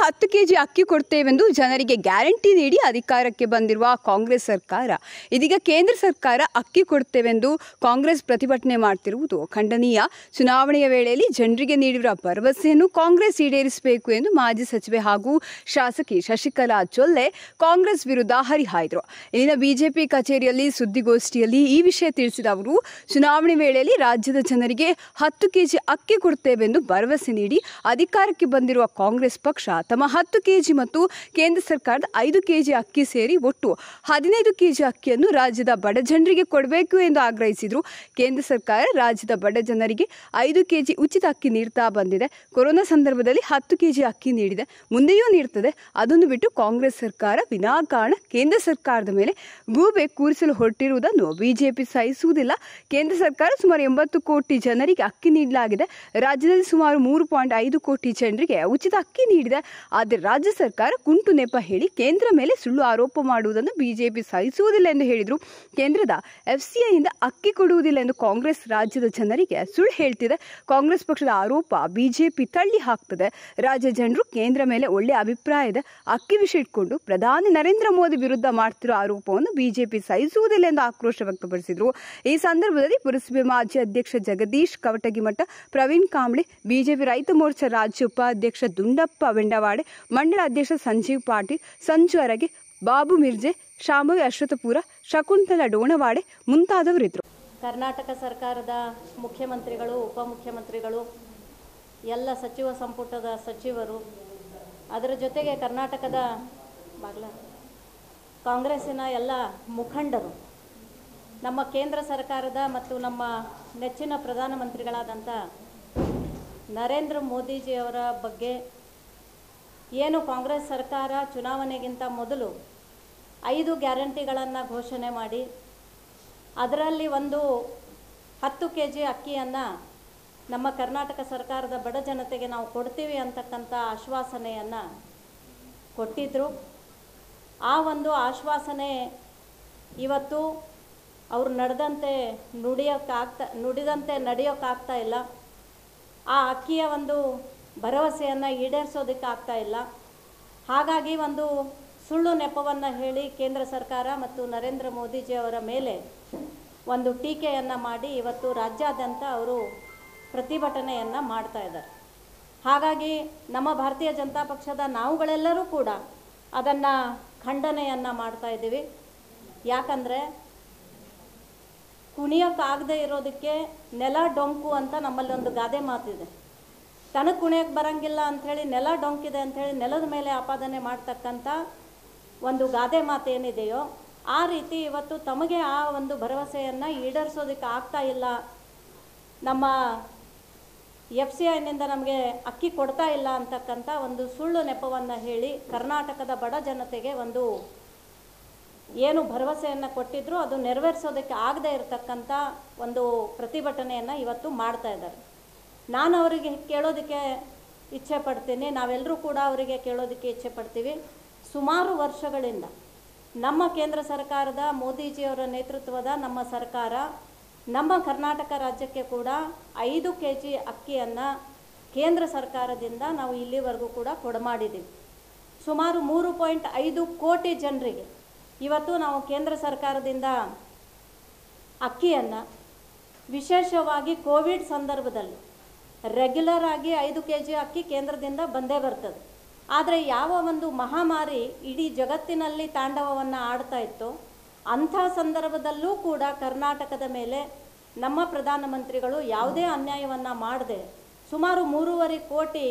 ಹತ್ತು ಕೆಜಿ ಅಕ್ಕಿ ಕೊಡ್ತೇವೆಂದು ಜನರಿಗೆ ಗ್ಯಾರಂಟಿ ನೀಡಿ ಅಧಿಕಾರಕ್ಕೆ ಬಂದಿರುವ ಕಾಂಗ್ರೆಸ್ ಸರ್ಕಾರ ಇದೀಗ ಕೇಂದ್ರ ಸರ್ಕಾರ ಅಕ್ಕಿ ಕೊಡ್ತೇವೆಂದು ಕಾಂಗ್ರೆಸ್ ಪ್ರತಿಭಟನೆ ಮಾಡ್ತಿರುವುದು ಖಂಡನೀಯ ಚುನಾವಣೆಯ ವೇಳೆಯಲ್ಲಿ ಜನರಿಗೆ ನೀಡಿರುವ ಭರವಸೆಯನ್ನು ಕಾಂಗ್ರೆಸ್ ಈಡೇರಿಸಬೇಕು ಎಂದು ಮಾಜಿ ಸಚಿವೆ ಹಾಗೂ ಶಾಸಕಿ ಶಶಿಕಲಾ ಜೊಲ್ಲೆ ಕಾಂಗ್ರೆಸ್ ವಿರುದ್ಧ ಹರಿಹಾಯ್ದರು ಇಲ್ಲಿನ ಬಿಜೆಪಿ ಕಚೇರಿಯಲ್ಲಿ ಸುದ್ದಿಗೋಷ್ಠಿಯಲ್ಲಿ ಈ ವಿಷಯ ತಿಳಿಸಿದ ಅವರು ಚುನಾವಣೆ ವೇಳೆಯಲ್ಲಿ ರಾಜ್ಯದ ಜನರಿಗೆ ಹತ್ತು ಕೆಜಿ ಅಕ್ಕಿ ಕೊಡ್ತೇವೆಂದು ಭರವಸೆ ನೀಡಿ ಅಧಿಕಾರಕ್ಕೆ ಬಂದಿರುವ ಕಾಂಗ್ರೆಸ್ ಪಕ್ಷ ತಮ್ಮ ಹತ್ತು ಕೆಜಿ ಮತ್ತು ಕೇಂದ್ರ ಸರ್ಕಾರದ ಐದು ಕೆಜಿ ಅಕ್ಕಿ ಸೇರಿ ಒಟ್ಟು ಹದಿನೈದು ಕೆಜಿ ಅಕ್ಕಿಯನ್ನು ರಾಜ್ಯದ ಬಡ ಜನರಿಗೆ ಕೊಡಬೇಕು ಎಂದು ಆಗ್ರಹಿಸಿದರು ಕೇಂದ್ರ ಸರ್ಕಾರ ರಾಜ್ಯದ ಬಡ ಜನರಿಗೆ ಐದು ಕೆಜಿ ಉಚಿತ ಅಕ್ಕಿ ನೀಡ್ತಾ ಬಂದಿದೆ ಕೊರೋನಾ ಸಂದರ್ಭದಲ್ಲಿ ಹತ್ತು ಕೆಜಿ ಅಕ್ಕಿ ನೀಡಿದೆ ಮುಂದೆಯೂ ನೀಡುತ್ತದೆ ಅದನ್ನು ಬಿಟ್ಟು ಕಾಂಗ್ರೆಸ್ ಸರ್ಕಾರ ವಿನಾಕಾರಣ ಕೇಂದ್ರ ಸರ್ಕಾರದ ಮೇಲೆ ಗೂಬೆ ಕೂರಿಸಲು ಹೊರಟಿರುವುದನ್ನು ಬಿಜೆಪಿ ಸಹಿಸುವುದಿಲ್ಲ ಕೇಂದ್ರ ಸರ್ಕಾರ ಸುಮಾರು ಎಂಬತ್ತು ಕೋಟಿ ಜನರಿಗೆ ಅಕ್ಕಿ ನೀಡಲಾಗಿದೆ ರಾಜ್ಯದಲ್ಲಿ ಸುಮಾರು ಮೂರು ಪಾಯಿಂಟ್ ಐದು ಕೋಟಿ ಜನರಿಗೆ ಉಚಿತ ಅಕ್ಕಿ ನೀಡಿದೆ ಆದರೆ ರಾಜ್ಯ ಸರ್ಕಾರ ಕುಂಟು ನೆಪ ಹೇಳಿ ಕೇಂದ್ರ ಮೇಲೆ ಸುಳ್ಳು ಆರೋಪ ಮಾಡುವುದನ್ನು ಬಿಜೆಪಿ ಸಹಿಸುವುದಿಲ್ಲ ಎಂದು ಹೇಳಿದರು ಕೇಂದ್ರದ ಎಫ್ಸಿಐಯಿಂದ ಅಕ್ಕಿ ಕೊಡುವುದಿಲ್ಲ ಎಂದು ಕಾಂಗ್ರೆಸ್ ರಾಜ್ಯದ ಜನರಿಗೆ ಸುಳ್ಳು ಹೇಳ್ತಿದೆ ಕಾಂಗ್ರೆಸ್ ಪಕ್ಷದ ಆರೋಪ ಬಿಜೆಪಿ ತಳ್ಳಿ ಹಾಕ್ತದೆ ರಾಜ್ಯ ಜನರು ಕೇಂದ್ರ ಮೇಲೆ ಒಳ್ಳೆಯ ಅಭಿಪ್ರಾಯ ಇದೆ ಅಕ್ಕಿ ವಿಷಯ ಇಟ್ಕೊಂಡು ಪ್ರಧಾನಿ ನರೇಂದ್ರ ಮೋದಿ ವಿರುದ್ಧ ಮಾಡ್ತಿರೋ ಆರೋಪವನ್ನು ಬಿಜೆಪಿ ಸಹಿಸುವುದಿಲ್ಲ ಎಂದು ಆಕ್ರೋಶ ವ್ಯಕ್ತಪಡಿಸಿದರು ಈ ಸಂದರ್ಭದಲ್ಲಿ ಪುರಸಭೆ ಮಾಜಿ ಅಧ್ಯಕ್ಷ ಜಗದೀಶ್ ಕವಟಗಿಮಠ ಪ್ರವೀಣ್ ಕಾಂಬ್ಳೆ ಬಿಜೆಪಿ ರೈತ ಮೋರ್ಚಾ ರಾಜ್ಯ ಉಪಾಧ್ಯಕ್ಷ ದುಂಡಪ್ಪ ಬೆಂಡವಾಡೆ ಮಂಡಳ ಅಧ್ಯಕ್ಷ ಸಂಜೀವ್ ಪಾಟೀಲ್ ಸಂಜು ಅರಗೆ ಬಾಬು ಮಿರ್ಜೆ ಶಾಂಭವಿ ಅಶ್ವಥಪುರ ಶಕುಂತಲ ಡೋಣವಾಡೆ ಮುಂತಾದವರಿದ್ದರು ಕರ್ನಾಟಕ ಸರ್ಕಾರದ ಮುಖ್ಯಮಂತ್ರಿಗಳು ಉಪಮುಖ್ಯಮಂತ್ರಿಗಳು ಎಲ್ಲ ಸಚಿವ ಸಂಪುಟದ ಸಚಿವರು ಅದರ ಜೊತೆಗೆ ಕರ್ನಾಟಕದ ಬಾಗ್ಲ ಕಾಂಗ್ರೆಸ್ಸಿನ ಎಲ್ಲ ಮುಖಂಡರು ನಮ್ಮ ಕೇಂದ್ರ ಸರ್ಕಾರದ ಮತ್ತು ನಮ್ಮ ನೆಚ್ಚಿನ ಪ್ರಧಾನಮಂತ್ರಿಗಳಾದಂಥ ನರೇಂದ್ರ ಮೋದಿಜಿಯವರ ಬಗ್ಗೆ ಏನು ಕಾಂಗ್ರೆಸ್ ಸರ್ಕಾರ ಚುನಾವಣೆಗಿಂತ ಮೊದಲು ಐದು ಗ್ಯಾರಂಟಿಗಳನ್ನು ಘೋಷಣೆ ಮಾಡಿ ಅದರಲ್ಲಿ ಒಂದು ಹತ್ತು ಕೆ ಜಿ ಅಕ್ಕಿಯನ್ನು ನಮ್ಮ ಕರ್ನಾಟಕ ಸರ್ಕಾರದ ಬಡ ಜನತೆಗೆ ನಾವು ಕೊಡ್ತೀವಿ ಅಂತಕ್ಕಂಥ ಆಶ್ವಾಸನೆಯನ್ನು ಕೊಟ್ಟಿದ್ದರು ಆ ಒಂದು ಆಶ್ವಾಸನೆ ಇವತ್ತು ಅವರು ನಡೆದಂತೆ ನುಡಿಯೋಕ್ಕಾಗ್ತಾ ನುಡಿದಂತೆ ನಡೆಯೋಕ್ಕಾಗ್ತಾ ಇಲ್ಲ ಆ ಅಕ್ಕಿಯ ಒಂದು ಭರವಸೆಯನ್ನು ಈಡೇರಿಸೋದಕ್ಕೆ ಆಗ್ತಾ ಇಲ್ಲ ಹಾಗಾಗಿ ಒಂದು ಸುಳ್ಳು ನೆಪವನ್ನು ಹೇಳಿ ಕೇಂದ್ರ ಸರ್ಕಾರ ಮತ್ತು ನರೇಂದ್ರ ಮೋದಿಜಿಯವರ ಮೇಲೆ ಒಂದು ಟೀಕೆಯನ್ನು ಮಾಡಿ ಇವತ್ತು ರಾಜ್ಯಾದ್ಯಂತ ಅವರು ಪ್ರತಿಭಟನೆಯನ್ನು ಮಾಡ್ತಾ ಇದ್ದಾರೆ ಹಾಗಾಗಿ ನಮ್ಮ ಭಾರತೀಯ ಜನತಾ ಪಕ್ಷದ ನಾವುಗಳೆಲ್ಲರೂ ಕೂಡ ಅದನ್ನು ಖಂಡನೆಯನ್ನು ಮಾಡ್ತಾ ಇದ್ದೀವಿ ಯಾಕಂದರೆ ಕುಣಿಯೋಕ್ಕಾಗದೇ ಇರೋದಕ್ಕೆ ನೆಲ ಡೊಂಕು ಅಂತ ನಮ್ಮಲ್ಲಿ ಒಂದು ಗಾದೆ ಮಾತಿದೆ ತನಗೆ ಕುಣಿಯೋಕ್ಕೆ ಬರಂಗಿಲ್ಲ ಅಂಥೇಳಿ ನೆಲ ಡೊಂಕಿದೆ ಅಂಥೇಳಿ ನೆಲದ ಮೇಲೆ ಆಪಾದನೆ ಮಾಡ್ತಕ್ಕಂಥ ಒಂದು ಗಾದೆ ಮಾತು ಏನಿದೆಯೋ ಆ ರೀತಿ ಇವತ್ತು ತಮಗೆ ಆ ಒಂದು ಭರವಸೆಯನ್ನು ಈಡೇರಿಸೋದಕ್ಕೆ ಆಗ್ತಾ ಇಲ್ಲ ನಮ್ಮ ಎಫ್ ಸಿ ಐನಿಂದ ನಮಗೆ ಅಕ್ಕಿ ಕೊಡ್ತಾ ಇಲ್ಲ ಅಂತಕ್ಕಂಥ ಒಂದು ಸುಳ್ಳು ನೆಪವನ್ನು ಹೇಳಿ ಕರ್ನಾಟಕದ ಬಡ ಜನತೆಗೆ ಒಂದು ಏನು ಭರವಸೆಯನ್ನು ಕೊಟ್ಟಿದ್ರು ಅದು ನೆರವೇರಿಸೋದಕ್ಕೆ ಆಗದೇ ಇರತಕ್ಕಂಥ ಒಂದು ಪ್ರತಿಭಟನೆಯನ್ನು ಇವತ್ತು ಮಾಡ್ತಾ ಇದ್ದಾರೆ ನಾನು ಅವರಿಗೆ ಕೇಳೋದಕ್ಕೆ ಇಚ್ಛೆ ಪಡ್ತೀನಿ ನಾವೆಲ್ಲರೂ ಕೂಡ ಅವರಿಗೆ ಕೇಳೋದಕ್ಕೆ ಇಚ್ಛೆ ಪಡ್ತೀವಿ ಸುಮಾರು ವರ್ಷಗಳಿಂದ ನಮ್ಮ ಕೇಂದ್ರ ಸರ್ಕಾರದ ಮೋದಿಜಿಯವರ ನೇತೃತ್ವದ ನಮ್ಮ ಸರ್ಕಾರ ನಮ್ಮ ಕರ್ನಾಟಕ ರಾಜ್ಯಕ್ಕೆ ಕೂಡ ಐದು ಕೆ ಜಿ ಅಕ್ಕಿಯನ್ನು ಕೇಂದ್ರ ಸರ್ಕಾರದಿಂದ ನಾವು ಇಲ್ಲಿವರೆಗೂ ಕೂಡ ಕೊಡಮಾಡಿದ್ದೀವಿ ಸುಮಾರು ಮೂರು ಪಾಯಿಂಟ್ ಐದು ಕೋಟಿ ಜನರಿಗೆ ಇವತ್ತು ನಾವು ಕೇಂದ್ರ ಸರ್ಕಾರದಿಂದ ಅಕ್ಕಿಯನ್ನು ವಿಶೇಷವಾಗಿ ಕೋವಿಡ್ ಸಂದರ್ಭದಲ್ಲಿ ರೆಗ್ಯುಲರ್ ಆಗಿ ಐದು ಕೆ ಜಿ ಅಕ್ಕಿ ಕೇಂದ್ರದಿಂದ ಬಂದೇ ಬರ್ತದೆ ಆದರೆ ಯಾವ ಒಂದು ಮಹಾಮಾರಿ ಇಡೀ ಜಗತ್ತಿನಲ್ಲಿ ತಾಂಡವವನ್ನು ಆಡ್ತಾ ಇತ್ತು ಅಂಥ ಸಂದರ್ಭದಲ್ಲೂ ಕೂಡ ಕರ್ನಾಟಕದ ಮೇಲೆ ನಮ್ಮ ಪ್ರಧಾನಮಂತ್ರಿಗಳು ಯಾವುದೇ ಅನ್ಯಾಯವನ್ನು ಮಾಡದೆ ಸುಮಾರು ಮೂರುವರೆ ಕೋಟಿ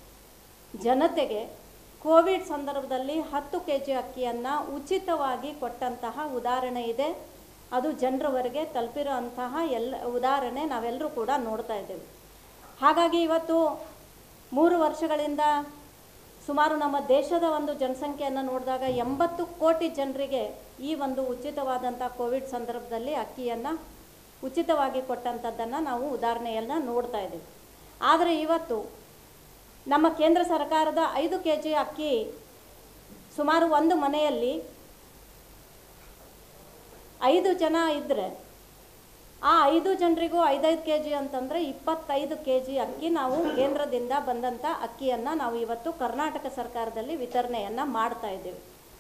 ಜನತೆಗೆ ಕೋವಿಡ್ ಸಂದರ್ಭದಲ್ಲಿ ಹತ್ತು ಕೆ ಜಿ ಅಕ್ಕಿಯನ್ನು ಉಚಿತವಾಗಿ ಕೊಟ್ಟಂತಹ ಉದಾಹರಣೆ ಇದೆ ಅದು ಜನರವರೆಗೆ ತಲುಪಿರೋ ಅಂತಹ ಎಲ್ಲ ಉದಾಹರಣೆ ನಾವೆಲ್ಲರೂ ಕೂಡ ನೋಡ್ತಾ ಇದ್ದೇವೆ ಹಾಗಾಗಿ ಇವತ್ತು ಮೂರು ವರ್ಷಗಳಿಂದ ಸುಮಾರು ನಮ್ಮ ದೇಶದ ಒಂದು ಜನಸಂಖ್ಯೆಯನ್ನು ನೋಡಿದಾಗ ಎಂಬತ್ತು ಕೋಟಿ ಜನರಿಗೆ ಈ ಒಂದು ಉಚಿತವಾದಂಥ ಕೋವಿಡ್ ಸಂದರ್ಭದಲ್ಲಿ ಅಕ್ಕಿಯನ್ನು ಉಚಿತವಾಗಿ ಕೊಟ್ಟಂಥದ್ದನ್ನು ನಾವು ಉದಾಹರಣೆಯನ್ನು ನೋಡ್ತಾ ಇದ್ದೀವಿ ಆದರೆ ಇವತ್ತು ನಮ್ಮ ಕೇಂದ್ರ ಸರ್ಕಾರದ ಐದು ಕೆ ಜಿ ಅಕ್ಕಿ ಸುಮಾರು ಒಂದು ಮನೆಯಲ್ಲಿ ಐದು ಜನ ಇದ್ದರೆ ಆ ಐದು ಜನರಿಗೂ ಐದೈದು ಕೆ ಜಿ ಅಂತಂದರೆ ಇಪ್ಪತ್ತೈದು ಕೆ ಜಿ ಅಕ್ಕಿ ನಾವು ಕೇಂದ್ರದಿಂದ ಬಂದಂಥ ಅಕ್ಕಿಯನ್ನು ನಾವು ಇವತ್ತು ಕರ್ನಾಟಕ ಸರ್ಕಾರದಲ್ಲಿ ವಿತರಣೆಯನ್ನು ಮಾಡ್ತಾ ಇದ್ದೇವೆ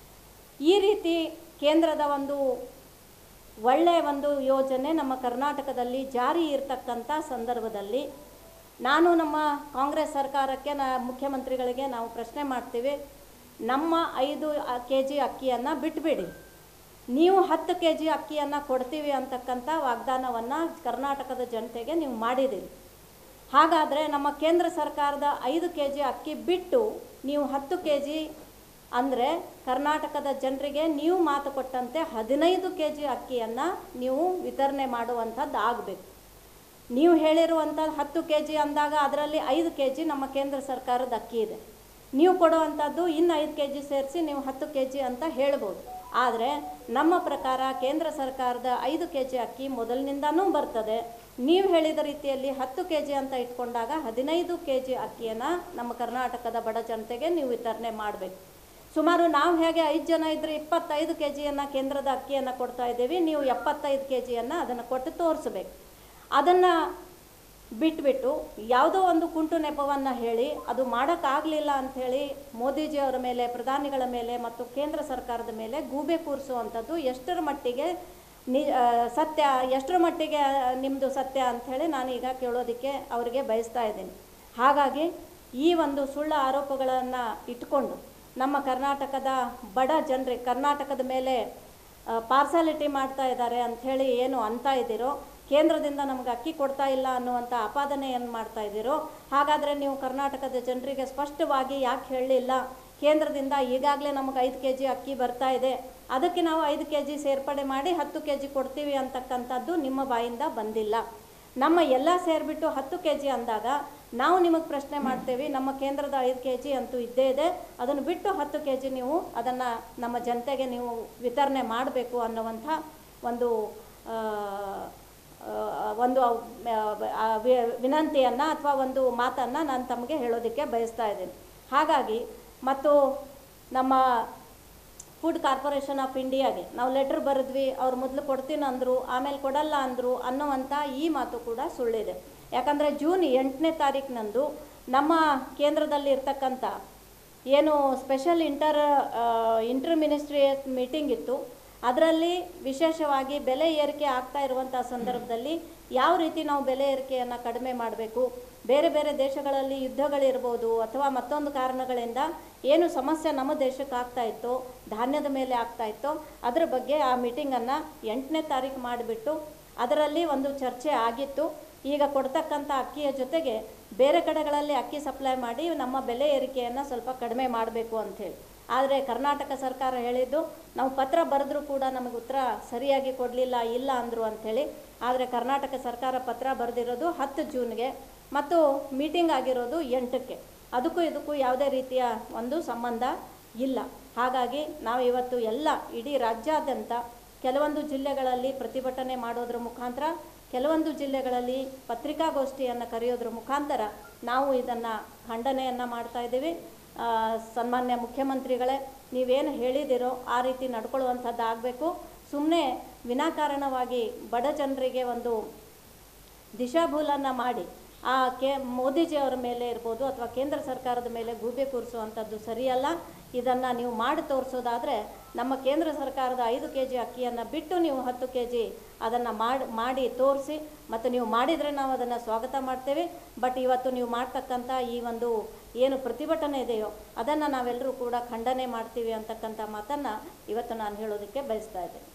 ಈ ರೀತಿ ಕೇಂದ್ರದ ಒಂದು ಒಳ್ಳೆಯ ಒಂದು ಯೋಜನೆ ನಮ್ಮ ಕರ್ನಾಟಕದಲ್ಲಿ ಜಾರಿ ಇರತಕ್ಕಂಥ ಸಂದರ್ಭದಲ್ಲಿ ನಾನು ನಮ್ಮ ಕಾಂಗ್ರೆಸ್ ಸರ್ಕಾರಕ್ಕೆ ನಾ ಮುಖ್ಯಮಂತ್ರಿಗಳಿಗೆ ನಾವು ಪ್ರಶ್ನೆ ಮಾಡ್ತೀವಿ ನಮ್ಮ ಐದು ಕೆ ಜಿ ಅಕ್ಕಿಯನ್ನು ಬಿಟ್ಬಿಡಿ ನೀವು ಹತ್ತು ಕೆ ಜಿ ಅಕ್ಕಿಯನ್ನು ಕೊಡ್ತೀವಿ ಅಂತಕ್ಕಂಥ ವಾಗ್ದಾನವನ್ನು ಕರ್ನಾಟಕದ ಜನತೆಗೆ ನೀವು ಮಾಡಿದ್ದೀರಿ ಹಾಗಾದರೆ ನಮ್ಮ ಕೇಂದ್ರ ಸರ್ಕಾರದ ಐದು ಕೆ ಜಿ ಅಕ್ಕಿ ಬಿಟ್ಟು ನೀವು ಹತ್ತು ಕೆ ಜಿ ಅಂದರೆ ಕರ್ನಾಟಕದ ಜನರಿಗೆ ನೀವು ಮಾತು ಕೊಟ್ಟಂತೆ ಹದಿನೈದು ಕೆ ಜಿ ಅಕ್ಕಿಯನ್ನು ನೀವು ವಿತರಣೆ ಮಾಡುವಂಥದ್ದು ಆಗಬೇಕು ನೀವು ಹೇಳಿರುವಂಥ ಹತ್ತು ಕೆ ಜಿ ಅಂದಾಗ ಅದರಲ್ಲಿ ಐದು ಕೆ ಜಿ ನಮ್ಮ ಕೇಂದ್ರ ಸರ್ಕಾರದ ಅಕ್ಕಿ ಇದೆ ನೀವು ಕೊಡುವಂಥದ್ದು ಇನ್ನು ಐದು ಕೆ ಜಿ ಸೇರಿಸಿ ನೀವು ಹತ್ತು ಕೆ ಜಿ ಅಂತ ಹೇಳ್ಬೋದು ಆದರೆ ನಮ್ಮ ಪ್ರಕಾರ ಕೇಂದ್ರ ಸರ್ಕಾರದ ಐದು ಕೆ ಜಿ ಅಕ್ಕಿ ಮೊದಲಿನಿಂದನೂ ಬರ್ತದೆ ನೀವು ಹೇಳಿದ ರೀತಿಯಲ್ಲಿ ಹತ್ತು ಕೆ ಜಿ ಅಂತ ಇಟ್ಕೊಂಡಾಗ ಹದಿನೈದು ಕೆ ಜಿ ಅಕ್ಕಿಯನ್ನು ನಮ್ಮ ಕರ್ನಾಟಕದ ಬಡ ಜನತೆಗೆ ನೀವು ವಿತರಣೆ ಮಾಡಬೇಕು ಸುಮಾರು ನಾವು ಹೇಗೆ ಐದು ಜನ ಇದ್ದರೆ ಇಪ್ಪತ್ತೈದು ಕೆ ಜಿಯನ್ನು ಕೇಂದ್ರದ ಅಕ್ಕಿಯನ್ನು ಕೊಡ್ತಾ ಇದ್ದೀವಿ ನೀವು ಎಪ್ಪತ್ತೈದು ಕೆ ಜಿಯನ್ನು ಅದನ್ನು ಕೊಟ್ಟು ತೋರಿಸ್ಬೇಕು ಅದನ್ನು ಬಿಟ್ಬಿಟ್ಟು ಯಾವುದೋ ಒಂದು ಕುಂಟು ನೆಪವನ್ನು ಹೇಳಿ ಅದು ಮಾಡೋಕ್ಕಾಗಲಿಲ್ಲ ಅಂಥೇಳಿ ಮೋದಿಜಿಯವರ ಮೇಲೆ ಪ್ರಧಾನಿಗಳ ಮೇಲೆ ಮತ್ತು ಕೇಂದ್ರ ಸರ್ಕಾರದ ಮೇಲೆ ಗೂಬೆ ಕೂರಿಸುವಂಥದ್ದು ಎಷ್ಟರ ಮಟ್ಟಿಗೆ ನಿ ಆ, ಸತ್ಯ ಎಷ್ಟರ ಮಟ್ಟಿಗೆ ನಿಮ್ಮದು ಸತ್ಯ ಅಂಥೇಳಿ ನಾನೀಗ ಕೇಳೋದಕ್ಕೆ ಅವರಿಗೆ ಬಯಸ್ತಾ ಇದ್ದೀನಿ ಹಾಗಾಗಿ ಈ ಒಂದು ಸುಳ್ಳು ಆರೋಪಗಳನ್ನು ಇಟ್ಕೊಂಡು ನಮ್ಮ ಕರ್ನಾಟಕದ ಬಡ ಜನರಿಗೆ ಕರ್ನಾಟಕದ ಮೇಲೆ ಪಾರ್ಸಾಲಿಟಿ ಮಾಡ್ತಾ ಇದ್ದಾರೆ ಅಂಥೇಳಿ ಏನು ಅಂತ ಇದ್ದೀರೋ ಕೇಂದ್ರದಿಂದ ನಮಗೆ ಅಕ್ಕಿ ಕೊಡ್ತಾ ಇಲ್ಲ ಅನ್ನುವಂಥ ಆಪಾದನೆಯನ್ನು ಮಾಡ್ತಾ ಇದ್ದೀರೋ ಹಾಗಾದರೆ ನೀವು ಕರ್ನಾಟಕದ ಜನರಿಗೆ ಸ್ಪಷ್ಟವಾಗಿ ಯಾಕೆ ಹೇಳಲಿಲ್ಲ ಕೇಂದ್ರದಿಂದ ಈಗಾಗಲೇ ನಮಗೆ ಐದು ಕೆ ಜಿ ಅಕ್ಕಿ ಬರ್ತಾ ಇದೆ ಅದಕ್ಕೆ ನಾವು ಐದು ಕೆ ಜಿ ಸೇರ್ಪಡೆ ಮಾಡಿ ಹತ್ತು ಕೆ ಜಿ ಕೊಡ್ತೀವಿ ಅಂತಕ್ಕಂಥದ್ದು ನಿಮ್ಮ ಬಾಯಿಂದ ಬಂದಿಲ್ಲ ನಮ್ಮ ಎಲ್ಲ ಸೇರಿಬಿಟ್ಟು ಹತ್ತು ಕೆ ಜಿ ಅಂದಾಗ ನಾವು ನಿಮಗೆ ಪ್ರಶ್ನೆ ಮಾಡ್ತೇವೆ ನಮ್ಮ ಕೇಂದ್ರದ ಐದು ಕೆ ಜಿ ಅಂತೂ ಇದ್ದೇ ಇದೆ ಅದನ್ನು ಬಿಟ್ಟು ಹತ್ತು ಕೆ ಜಿ ನೀವು ಅದನ್ನು ನಮ್ಮ ಜನತೆಗೆ ನೀವು ವಿತರಣೆ ಮಾಡಬೇಕು ಅನ್ನುವಂಥ ಒಂದು ಆ, ಆ, ಒಂದು ಆ, ವಿ- ವಿನಂತಿಯನ್ನು ಅಥವಾ ಒಂದು ಮಾತನ್ನು ನಾನು ತಮಗೆ ಹೇಳೋದಕ್ಕೆ ಬಯಸ್ತಾ ಇದ್ದೀನಿ ಹಾಗಾಗಿ ಮತ್ತು ನಮ್ಮ ಫುಡ್ ಕಾರ್ಪೊರೇಷನ್ ಆಫ್ ಇಂಡಿಯಾಗೆ ನಾವು ಲೆಟ್ರ್ ಬರೆದ್ವಿ ಅವ್ರು ಮೊದಲು ಕೊಡ್ತೀನಿ ಅಂದರು ಆಮೇಲೆ ಕೊಡಲ್ಲ ಅಂದರು ಅನ್ನುವಂಥ ಈ ಮಾತು ಕೂಡ ಸುಳ್ಳಿದೆ ಯಾಕಂದರೆ ಜೂನ್ ಎಂಟನೇ ತಾರೀಕಿನಂದು ನಮ್ಮ ಕೇಂದ್ರದಲ್ಲಿ ಇರ್ತಕ್ಕಂಥ ಏನು special inter inter ministry meeting ಇತ್ತು ಅದರಲ್ಲಿ ವಿಶೇಷವಾಗಿ ಬೆಲೆ ಏರಿಕೆ ಆಗ್ತಾ ಇರುವಂಥ ಸಂದರ್ಭದಲ್ಲಿ ಯಾವ ರೀತಿ ನಾವು ಬೆಲೆ ಏರಿಕೆಯನ್ನು ಕಡಿಮೆ ಮಾಡಬೇಕು ಬೇರೆ ಬೇರೆ ದೇಶಗಳಲ್ಲಿ ಯುದ್ಧಗಳಿರ್ಬೋದು ಅಥವಾ ಮತ್ತೊಂದು ಕಾರಣಗಳಿಂದ ಏನು ಸಮಸ್ಯೆ ನಮ್ಮ ದೇಶಕ್ಕೆ ಆಗ್ತಾ ಇತ್ತು ಧಾನ್ಯದ ಮೇಲೆ ಆಗ್ತಾ ಇತ್ತು ಅದರ ಬಗ್ಗೆ ಆ ಮೀಟಿಂಗನ್ನು ಎಂಟನೇ ತಾರೀಕು ಮಾಡಿಬಿಟ್ಟು ಅದರಲ್ಲಿ ಒಂದು ಚರ್ಚೆ ಆಗಿತ್ತು ಈಗ ಕೊಡ್ತಕ್ಕಂಥ ಅಕ್ಕಿಯ ಜೊತೆಗೆ ಬೇರೆ ಕಡೆಗಳಲ್ಲಿ ಅಕ್ಕಿ ಸಪ್ಲೈ ಮಾಡಿ ನಮ್ಮ ಬೆಲೆ ಏರಿಕೆಯನ್ನು ಸ್ವಲ್ಪ ಕಡಿಮೆ ಮಾಡಬೇಕು ಅಂಥೇಳಿ ಆದರೆ ಕರ್ನಾಟಕ ಸರ್ಕಾರ ಹೇಳಿದ್ದು ನಾವು ಪತ್ರ ಬರೆದ್ರೂ ಕೂಡ ನಮಗೆ ಉತ್ತರ ಸರಿಯಾಗಿ ಕೊಡಲಿಲ್ಲ ಇಲ್ಲ ಅಂದರು ಅಂಥೇಳಿ ಆದರೆ ಕರ್ನಾಟಕ ಸರ್ಕಾರ ಪತ್ರ ಬರೆದಿರೋದು ಹತ್ತು ಜೂನ್ಗೆ ಮತ್ತು ಮೀಟಿಂಗ್ ಆಗಿರೋದು ಎಂಟಕ್ಕೆ ಅದಕ್ಕೂ ಇದಕ್ಕೂ ಯಾವುದೇ ರೀತಿಯ ಒಂದು ಸಂಬಂಧ ಇಲ್ಲ ಹಾಗಾಗಿ ನಾವು ಇವತ್ತು ಎಲ್ಲ ಇಡೀ ರಾಜ್ಯಾದ್ಯಂತ ಕೆಲವೊಂದು ಜಿಲ್ಲೆಗಳಲ್ಲಿ ಪ್ರತಿಭಟನೆ ಮಾಡೋದ್ರ ಮುಖಾಂತರ ಕೆಲವೊಂದು ಜಿಲ್ಲೆಗಳಲ್ಲಿ ಪತ್ರಿಕಾಗೋಷ್ಠಿಯನ್ನು ಕರೆಯೋದ್ರ ಮುಖಾಂತರ ನಾವು ಇದನ್ನು ಖಂಡನೆಯನ್ನು ಮಾಡ್ತಾ ಇದ್ದೀವಿ ಆ, ಸನ್ಮಾನ್ಯ ಮುಖ್ಯಮಂತ್ರಿಗಳೇ ನೀವೇನು ಹೇಳಿದಿರೋ ಆ ರೀತಿ ನಡ್ಕೊಳ್ಳುವಂಥದ್ದು ಆಗಬೇಕು ಸುಮ್ಮನೆ ವಿನಾಕಾರಣವಾಗಿ ಬಡ ಜನರಿಗೆ ಒಂದು ದಿಶಾಭೂಲನ್ನು ಮಾಡಿ ಆ ಕೆ ಮೋದಿಜಿಯವರ ಮೇಲೆ ಇರ್ಬೋದು ಅಥವಾ ಕೇಂದ್ರ ಸರ್ಕಾರದ ಮೇಲೆ ಗೂಬೆ ಕೂರಿಸುವಂಥದ್ದು ಸರಿಯಲ್ಲ ಇದನ್ನು ನೀವು ಮಾಡಿ ತೋರಿಸೋದಾದರೆ ನಮ್ಮ ಕೇಂದ್ರ ಸರ್ಕಾರದ ಐದು ಕೆ ಜಿ ಅಕ್ಕಿಯನ್ನು ಬಿಟ್ಟು ನೀವು ಹತ್ತು ಕೆ ಜಿ ಅದನ್ನು ಮಾಡಿ ಮಾಡಿ ತೋರಿಸಿ ಮತ್ತು ನೀವು ಮಾಡಿದರೆ ನಾವು ಅದನ್ನು ಸ್ವಾಗತ ಮಾಡ್ತೇವೆ ಬಟ್ ಇವತ್ತು ನೀವು ಮಾಡ್ತಕ್ಕಂಥ ಈ ಒಂದು ಏನು ಪ್ರತಿಭಟನೆ ಇದೆಯೋ ಅದನ್ನು ನಾವೆಲ್ಲರೂ ಕೂಡ ಖಂಡನೆ ಮಾಡ್ತೀವಿ ಅಂತಕ್ಕಂಥ ಮಾತನ್ನು ಇವತ್ತು ನಾನು ಹೇಳೋದಕ್ಕೆ ಬಯಸ್ತಾ ಇದ್ದೇನೆ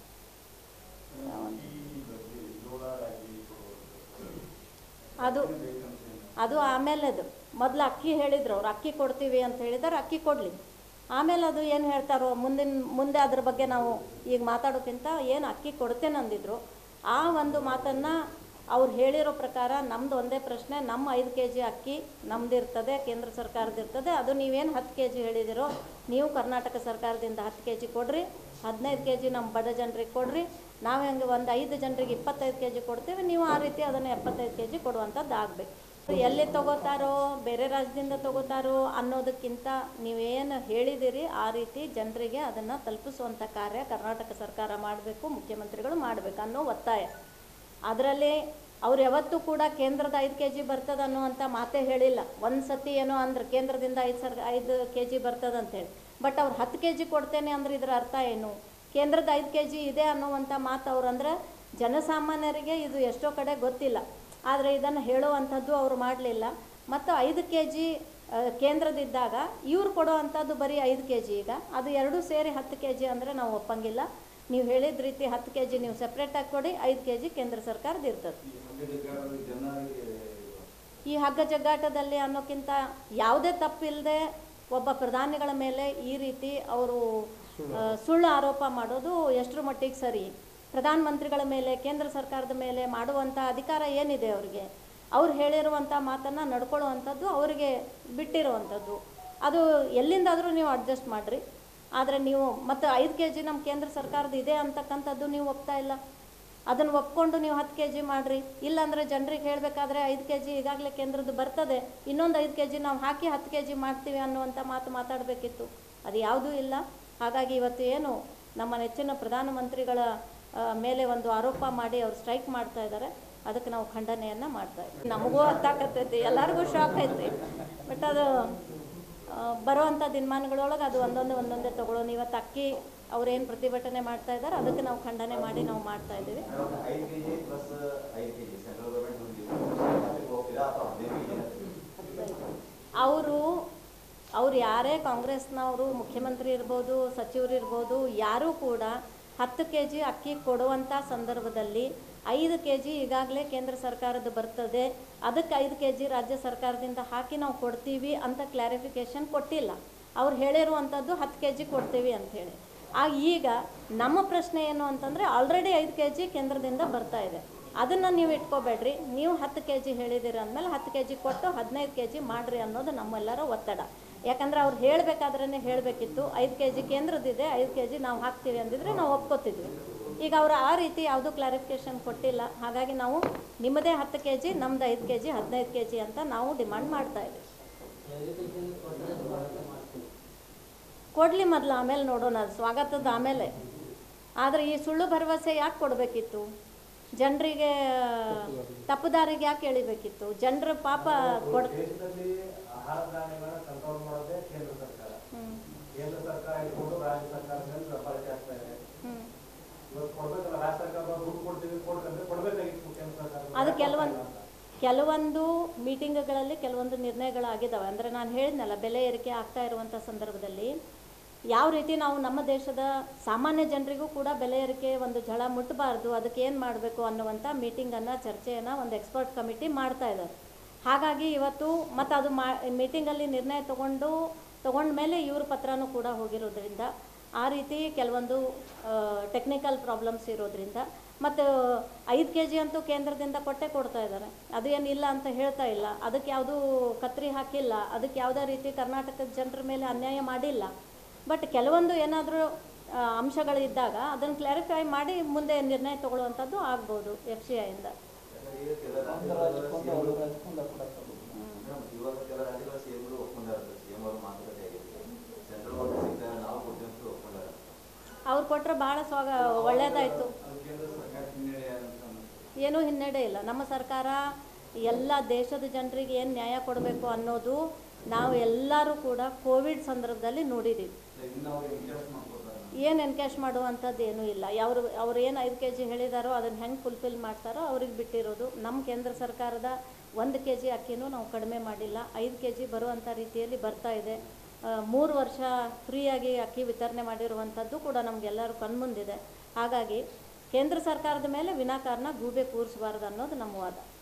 ಅದು ಅದು ಆಮೇಲೆದು ಮೊದಲು ಅಕ್ಕಿ ಹೇಳಿದ್ರು ಅವ್ರು ಅಕ್ಕಿ ಕೊಡ್ತೀವಿ ಅಂತ ಹೇಳಿದಾರೆ ಅಕ್ಕಿ ಕೊಡಲಿ ಆಮೇಲೆ ಅದು ಏನು ಹೇಳ್ತಾರೋ ಮುಂದಿನ ಮುಂದೆ ಅದ್ರ ಬಗ್ಗೆ ನಾವು ಈಗ ಮಾತಾಡೋಕ್ಕಿಂತ ಏನು ಅಕ್ಕಿ ಕೊಡ್ತೇನೆ ಅಂದಿದ್ರು ಆ ಒಂದು ಮಾತನ್ನು ಅವ್ರು ಹೇಳಿರೋ ಪ್ರಕಾರ ನಮ್ಮದು ಒಂದೇ ಪ್ರಶ್ನೆ ನಮ್ಮ ಐದು ಕೆ ಜಿ ಅಕ್ಕಿ ನಮ್ದು ಇರ್ತದೆ ಕೇಂದ್ರ ಸರ್ಕಾರದ್ದು ಇರ್ತದೆ ಅದು ನೀವೇನು ಹತ್ತು ಕೆ ಜಿ ಹೇಳಿದಿರೋ ನೀವು ಕರ್ನಾಟಕ ಸರ್ಕಾರದಿಂದ ಹತ್ತು ಕೆ ಜಿ ಕೊಡ್ರಿ ಹದಿನೈದು ಕೆ ಜಿ ನಮ್ಮ ಬಡ ಜನರಿಗೆ ಕೊಡ್ರಿ ನಾವು ಹೆಂಗೆ ಒಂದು ಐದು ಜನರಿಗೆ ಇಪ್ಪತ್ತೈದು ಕೆ ಜಿ ಕೊಡ್ತೀವಿ ನೀವು ಆ ರೀತಿ ಅದನ್ನು ಎಪ್ಪತ್ತೈದು ಕೆ ಜಿ ಕೊಡುವಂಥದ್ದು ಆಗಬೇಕು ಎಲ್ಲಿ ತಗೋತಾರೋ ಬೇರೆ ರಾಜ್ಯದಿಂದ ತಗೋತಾರೋ ಅನ್ನೋದಕ್ಕಿಂತ ನೀವೇನು ಹೇಳಿದಿರಿ ಆ ರೀತಿ ಜನರಿಗೆ ಅದನ್ನು ತಲುಪಿಸುವಂಥ ಕಾರ್ಯ ಕರ್ನಾಟಕ ಸರ್ಕಾರ ಮಾಡಬೇಕು ಮುಖ್ಯಮಂತ್ರಿಗಳು ಮಾಡಬೇಕು ಅನ್ನೋ ಒತ್ತಾಯ ಅದರಲ್ಲಿ ಅವ್ರು ಯಾವತ್ತೂ ಕೂಡ ಕೇಂದ್ರದ ಐದು ಕೆ ಜಿ ಬರ್ತದೆ ಅನ್ನುವಂಥ ಮಾತೇ ಹೇಳಿಲ್ಲ ಒಂದು ಸತಿ ಏನೋ ಅಂದ್ರೆ ಕೇಂದ್ರದಿಂದ ಐದು ಸರ್ ಐದು ಕೆ ಜಿ ಬರ್ತದೆ ಅಂತೇಳಿ ಬಟ್ ಅವ್ರು ಹತ್ತು ಕೆ ಜಿ ಕೊಡ್ತೇನೆ ಅಂದ್ರೆ ಇದರ ಅರ್ಥ ಏನು ಕೇಂದ್ರದ ಐದು ಕೆ ಜಿ ಇದೆ ಅನ್ನುವಂಥ ಮಾತು ಅವ್ರು ಅಂದ್ರೆ ಜನಸಾಮಾನ್ಯರಿಗೆ ಇದು ಎಷ್ಟೋ ಕಡೆ ಗೊತ್ತಿಲ್ಲ ಆದರೆ ಇದನ್ನು ಹೇಳುವಂಥದ್ದು ಅವರು ಮಾಡಲಿಲ್ಲ ಮತ್ತು ಐದು ಕೆ ಜಿ ಕೇಂದ್ರದಿದ್ದಾಗ ಇವ್ರು ಕೊಡೋ ಅಂಥದ್ದು ಬರೀ ಐದು ಕೆ ಜಿ ಈಗ ಅದು ಎರಡೂ ಸೇರಿ ಹತ್ತು ಕೆ ಜಿ ಅಂದರೆ ನಾವು ಒಪ್ಪಂಗಿಲ್ಲ ನೀವು ಹೇಳಿದ ರೀತಿ ಹತ್ತು ಕೆ ಜಿ ನೀವು ಸಪ್ರೇಟಾಗಿ ಕೊಡಿ ಐದು ಕೆ ಜಿ ಕೇಂದ್ರ ಸರ್ಕಾರದ ಇರ್ತದೆ ಈ ಹಗ್ಗ ಜಗ್ಗಾಟದಲ್ಲಿ ಅನ್ನೋಕ್ಕಿಂತ ಯಾವುದೇ ತಪ್ಪಿಲ್ಲದೆ ಒಬ್ಬ ಪ್ರಧಾನಿಗಳ ಮೇಲೆ ಈ ರೀತಿ ಅವರು ಆ, ಸುಳ್ಳು ಆರೋಪ ಮಾಡೋದು ಎಷ್ಟರ ಮಟ್ಟಿಗೆ ಸರಿ ಪ್ರಧಾನಮಂತ್ರಿಗಳ ಮೇಲೆ ಕೇಂದ್ರ ಸರ್ಕಾರದ ಮೇಲೆ ಮಾಡುವಂಥ ಅಧಿಕಾರ ಏನಿದೆ ಅವರಿಗೆ ಅವ್ರು ಹೇಳಿರುವಂಥ ಮಾತನ್ನು ನಡ್ಕೊಳ್ಳುವಂಥದ್ದು ಅವರಿಗೆ ಬಿಟ್ಟಿರುವಂಥದ್ದು ಅದು ಎಲ್ಲಿಂದಾದರೂ ನೀವು ಅಡ್ಜಸ್ಟ್ ಮಾಡಿರಿ ಆದರೆ ನೀವು ಮತ್ತು ಐದು ಕೆ ಜಿ ನಮ್ಮ ಕೇಂದ್ರ ಸರ್ಕಾರದ ಇದೆ ಅಂತಕ್ಕಂಥದ್ದು ನೀವು ಒಪ್ತಾ ಇಲ್ಲ ಅದನ್ನು ಒಪ್ಕೊಂಡು ನೀವು ಹತ್ತು ಕೆ ಜಿ ಮಾಡಿರಿ ಇಲ್ಲಾಂದರೆ ಜನರಿಗೆ ಹೇಳಬೇಕಾದ್ರೆ ಐದು ಕೆ ಜಿ ಈಗಾಗಲೇ ಕೇಂದ್ರದ್ದು ಬರ್ತದೆ ಇನ್ನೊಂದು ಐದು ಕೆ ಜಿ ನಾವು ಹಾಕಿ ಹತ್ತು ಕೆ ಜಿ ಮಾಡ್ತೀವಿ ಅನ್ನುವಂಥ ಮಾತು ಮಾತಾಡಬೇಕಿತ್ತು ಅದು ಯಾವುದೂ ಇಲ್ಲ ಹಾಗಾಗಿ ಇವತ್ತು ಏನು ನಮ್ಮ ನೆಚ್ಚಿನ ಪ್ರಧಾನಮಂತ್ರಿಗಳ ಆ, ಮೇಲೆ ಒಂದು ಆರೋಪ ಮಾಡಿ ಅವ್ರು ಸ್ಟ್ರೈಕ್ ಮಾಡ್ತಾ ಇದ್ದಾರೆ ಅದಕ್ಕೆ ನಾವು ಖಂಡನೆಯನ್ನು ಮಾಡ್ತಾ ಇದ್ದೀವಿ ನಮಗೂ ಅರ್ಥಾಕತ್ತೈತಿ ಎಲ್ಲರಿಗೂ ಶಾಕ್ ಐತಿ ಬಟ್ ಅದು ಆ, ಬರುವಂಥ ದಿನಮಾನಗಳೊಳಗೆ ಅದು ಒಂದೊಂದು ಒಂದೊಂದೇ ತಗೊಳ್ಳೋಣ ಇವತ್ತು ಅಕ್ಕಿ ಅವ್ರೇನು ಪ್ರತಿಭಟನೆ ಮಾಡ್ತಾ ಇದ್ದಾರೆ ಅದಕ್ಕೆ ನಾವು ಖಂಡನೆ ಮಾಡಿ ನಾವು ಮಾಡ್ತಾ ಇದ್ದೀವಿ ಐದು ಕೆ ಜಿ ಪ್ಲಸ್ ಐದು ಕೆ ಜಿ ಸೆಂಟ್ರಲ್ ಗೌರ್ಮೆಂಟ್ ಹೋಗ್ತೀರಾ ಅಥವಾ ಹದಿನೈದು ಕೆ ಜಿ ಅವರು ಅವ್ರು ಯಾರೇ ಕಾಂಗ್ರೆಸ್ನವರು ಮುಖ್ಯಮಂತ್ರಿ ಇರ್ಬೋದು ಸಚಿವರು ಇರ್ಬೋದು ಯಾರೂ ಕೂಡ ಹತ್ತು ಕೆ ಜಿ ಅಕ್ಕಿ ಕೊಡುವಂಥ ಸಂದರ್ಭದಲ್ಲಿ ಐದು ಕೆ ಜಿ ಈಗಾಗಲೇ ಕೇಂದ್ರ ಸರ್ಕಾರದ ಬರ್ತದೆ ಅದಕ್ಕೆ ಐದು ಕೆ ಜಿ ರಾಜ್ಯ ಸರ್ಕಾರದಿಂದ ಹಾಕಿ ನಾವು ಕೊಡ್ತೀವಿ ಅಂತ ಕ್ಲಾರಿಫಿಕೇಶನ್ ಕೊಟ್ಟಿಲ್ಲ ಅವ್ರು ಹೇಳಿರುವಂಥದ್ದು ಹತ್ತು ಕೆ ಜಿ ಕೊಡ್ತೀವಿ ಅಂಥೇಳಿ ಆ ಈಗ ನಮ್ಮ ಪ್ರಶ್ನೆ ಏನು ಅಂತಂದರೆ ಆಲ್ರೆಡಿ ಐದು ಕೆ ಜಿ ಕೇಂದ್ರದಿಂದ ಬರ್ತಾ ಇದೆ ಅದನ್ನು ನೀವು ಇಟ್ಕೋಬೇಡ್ರಿ ನೀವು ಹತ್ತು ಕೆ ಜಿ ಹೇಳಿದಿರಿ ಅಂದಮೇಲೆ ಹತ್ತು ಕೆ ಜಿ ಕೊಟ್ಟು ಹದಿನೈದು ಕೆ ಜಿ ಮಾಡಿರಿ ಅನ್ನೋದು ನಮ್ಮೆಲ್ಲರ ಒತ್ತಡ ಯಾಕಂದ್ರೆ ಅವ್ರು ಹೇಳಬೇಕಾದ್ರೇ ಹೇಳಬೇಕಿತ್ತು ಐದು ಕೆ ಜಿ ಕೇಂದ್ರದಿದೆ ಐದು ಕೆ ಜಿ ನಾವು ಹಾಕ್ತೀವಿ ಅಂದಿದ್ರೆ ನಾವು ಒಪ್ಕೋತಿದ್ವಿ ಈಗ ಅವರು ಆ ರೀತಿ ಯಾವುದೂ ಕ್ಲಾರಿಫಿಕೇಶನ್ ಕೊಟ್ಟಿಲ್ಲ ಹಾಗಾಗಿ ನಾವು ನಿಮ್ಮದೇ ಹತ್ತು ಕೆ ಜಿ ನಮ್ದು ಐದು ಕೆ ಜಿ ಹದಿನೈದು ಕೆ ಜಿ ಅಂತ ನಾವು ಡಿಮಾಂಡ್ ಮಾಡ್ತಾ ಇದ್ದೀವಿ ಕೊಡಲಿ ಮೊದಲು ಆಮೇಲೆ ನೋಡೋಣ ಅದು ಸ್ವಾಗತದ ಆಮೇಲೆ ಆದರೆ ಈ ಸುಳ್ಳು ಭರವಸೆ ಯಾಕೆ ಕೊಡಬೇಕಿತ್ತು ಜನರಿಗೆ ತಪ್ಪುದಾರಿಗೆ ಯಾಕೆ ಎಳಿಬೇಕಿತ್ತು ಜನರ ಪಾಪ ಕೊಡ್ ದೇಶದಲ್ಲಿ ಆಹಾರ ಧಾನ್ಯಗಳನ್ನ ಕಂಟ್ರೋಲ್ ಮಾಡೋದೇ ಕೇಂದ್ರ ಸರ್ಕಾರ ಹ್ಮ್. ಕೇಂದ್ರ ಸರ್ಕಾರ ಇಟ್ಕೊಂಡು ರಾಜ್ಯ ಸರ್ಕಾರದಲ್ಲಿ ದಬ್ಬಾಳಿಕೆ ಆಗ್ತಾ ಇದೆ ಹ್ಮ್. ಇವತ್ತು ಕೊಡ್ಬೇಕಲ್ಲ ರಾಜ್ಯ ಸರ್ಕಾರ ದುಡ್ಡು ಕೊಡ್ತೀವಿ ಕೊಡ್ತಂದ್ರೆ ಕೊಡ್ಬೇಕಾಗಿತ್ತು ಕೇಂದ್ರ ಸರ್ಕಾರ ಅದು ಕೆಲವೊಂದು ಕೆಲವೊಂದು ಮೀಟಿಂಗ್ಗಳಲ್ಲಿ ಕೆಲವೊಂದು ನಿರ್ಣಯಗಳಾಗಿದ್ದಾವೆ ಅಂದರೆ ನಾನು ಹೇಳಿದ್ನಲ್ಲ ಬೆಲೆ ಏರಿಕೆ ಆಗ್ತಾ ಇರುವಂಥ ಸಂದರ್ಭದಲ್ಲಿ ಯಾವ ರೀತಿ ನಾವು ನಮ್ಮ ದೇಶದ ಸಾಮಾನ್ಯ ಜನರಿಗೂ ಕೂಡ ಬೆಲೆ ಏರಿಕೆ ಒಂದು ಝಳ ಮುಟ್ಟಬಾರ್ದು ಅದಕ್ಕೆ ಏನು ಮಾಡಬೇಕು ಅನ್ನುವಂಥ ಮೀಟಿಂಗನ್ನು ಚರ್ಚೆಯನ್ನು ಒಂದು ಎಕ್ಸ್ಪರ್ಟ್ ಕಮಿಟಿ ಮಾಡ್ತಾ ಇದ್ದಾರೆ ಹಾಗಾಗಿ ಇವತ್ತು ಮತ್ತು ಅದು ಮಾ ಮೀಟಿಂಗಲ್ಲಿ ನಿರ್ಣಯ ತಗೊಂಡು ತಗೊಂಡ್ಮೇಲೆ ಇವ್ರ ಪತ್ರನೂ ಕೂಡ ಹೋಗಿರೋದ್ರಿಂದ ಆ ರೀತಿ ಕೆಲವೊಂದು ಟೆಕ್ನಿಕಲ್ ಪ್ರಾಬ್ಲಮ್ಸ್ ಇರೋದ್ರಿಂದ ಮತ್ತು ಐದು ಕೆ ಜಿ ಅಂತೂ ಕೇಂದ್ರದಿಂದ ಕೊಟ್ಟೆ ಕೊಡ್ತಾ ಇದ್ದಾರೆ ಅದು ಏನಿಲ್ಲ ಅಂತ ಹೇಳ್ತಾ ಇಲ್ಲ ಅದಕ್ಕೆ ಯಾವುದೂ ಕತ್ರಿ ಹಾಕಿಲ್ಲ ಅದಕ್ಕೆ ಯಾವುದೇ ರೀತಿ ಕರ್ನಾಟಕದ ಜನರ ಮೇಲೆ ಅನ್ಯಾಯ ಮಾಡಿಲ್ಲ ಬಟ್ ಕೆಲವೊಂದು ಏನಾದರೂ ಅಂಶಗಳಿದ್ದಾಗ ಅದನ್ನು ಕ್ಲಾರಿಫೈ ಮಾಡಿ ಮುಂದೆ ನಿರ್ಣಯ ತಗೊಳ್ಳುವಂಥದ್ದು ಆಗ್ಬೋದು ಎಫ್ ಸಿ ಐಯಿಂದ ಈಗ ಕೆಲ ರಾಜ್ಯಗಳ ಮೇಡಮ್, ಇವಾಗ ಕೆಲ ರಾಜ್ಯಗಳ ಸಿಎಂಗಳು ಒಪ್ಕೊಂಡಾರ ಸಿಎಂ ಅವರು ಮಾತುಕತೆ ಆಗಿದೆ ಸೆಂಟ್ರಲ್ ಗೌರ್ಮೆಂಟ್ ಸಿಗ್ತಾರೆ ನಾವು ಕೊಡ್ತೀವಿ ಅಂತ ಒಪ್ಕೊಂಡಾರ ಅವ್ರು ಕೊಟ್ಟರೆ ಭಾಳ ಸ್ವಾಗ ಒಳ್ಳೆಯದಾಯಿತು ಅದು ಕೇಂದ್ರ ಸರ್ಕಾರ ಹಿನ್ನಡೆ ಅಂತ ಏನೂ ಹಿನ್ನಡೆ ಇಲ್ಲ ನಮ್ಮ ಸರ್ಕಾರ ಎಲ್ಲ ದೇಶದ ಜನರಿಗೆ ಏನು ನ್ಯಾಯ ಕೊಡಬೇಕು ಅನ್ನೋದು ನಾವು ಎಲ್ಲರೂ ಕೂಡ ಕೋವಿಡ್ ಸಂದರ್ಭದಲ್ಲಿ ನೋಡಿದ್ದೀವಿ ಇನ್ನು ಅವ್ರು ಇಂಟ್ರೆಸ್ಟ್ ಮಾಡ್ಕೊತಾರೆ ಏನು ಎನ್ಕ್ಯಾಶ್ ಮಾಡುವಂಥದ್ದು ಏನೂ ಇಲ್ಲ ಅವರು ಅವ್ರು ಏನು ಐದು ಕೆ ಜಿ ಹೇಳಿದಾರೋ ಅದನ್ನು ಹೆಂಗೆ ಫುಲ್ಫಿಲ್ ಮಾಡ್ತಾರೋ ಅವ್ರಿಗೆ ಬಿಟ್ಟಿರೋದು ನಮ್ಮ ಕೇಂದ್ರ ಸರ್ಕಾರದ ಒಂದು ಕೆ ಜಿ ಅಕ್ಕಿನೂ ನಾವು ಕಡಿಮೆ ಮಾಡಿಲ್ಲ ಐದು ಕೆ ಜಿ ಬರುವಂಥ ರೀತಿಯಲ್ಲಿ ಬರ್ತಾ ಇದೆ ಆ, ಮೂರು ವರ್ಷ ಫ್ರೀಯಾಗಿ ಅಕ್ಕಿ ವಿತರಣೆ ಮಾಡಿರುವಂಥದ್ದು ಕೂಡ ನಮಗೆಲ್ಲರೂ ಕಣ್ಮುಂದಿದೆ ಹಾಗಾಗಿ ಕೇಂದ್ರ ಸರ್ಕಾರದ ಮೇಲೆ ವಿನಾಕಾರಣ ಗೂಬೆ ಕೂರಿಸಬಾರ್ದು ಅನ್ನೋದು ನಮ್ಮ ವಾದ